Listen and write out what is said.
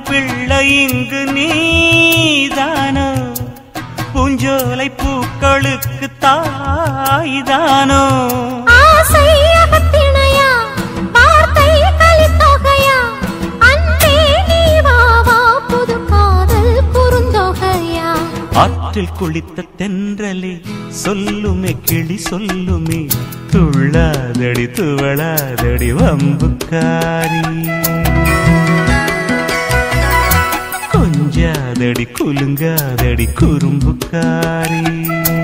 பிள்ளை இங்கு நீதானோ பூஞ்சோலை பூக்களுக்கு தாய்தானோ ஆசை அகத்திணையா வார்த்தை கலித்தொகையா அன்பே நீ வா வா புது காதல் குறுந்தொகையா ஆற்றில் குளித்த தென்றலே சொல்லுமே கிளி சொல்லுமே துள்ளாதடி துவளாதடி வம்புக்காரி கொஞ்சாதடி குலுங்காதடி குறும்புக்காரி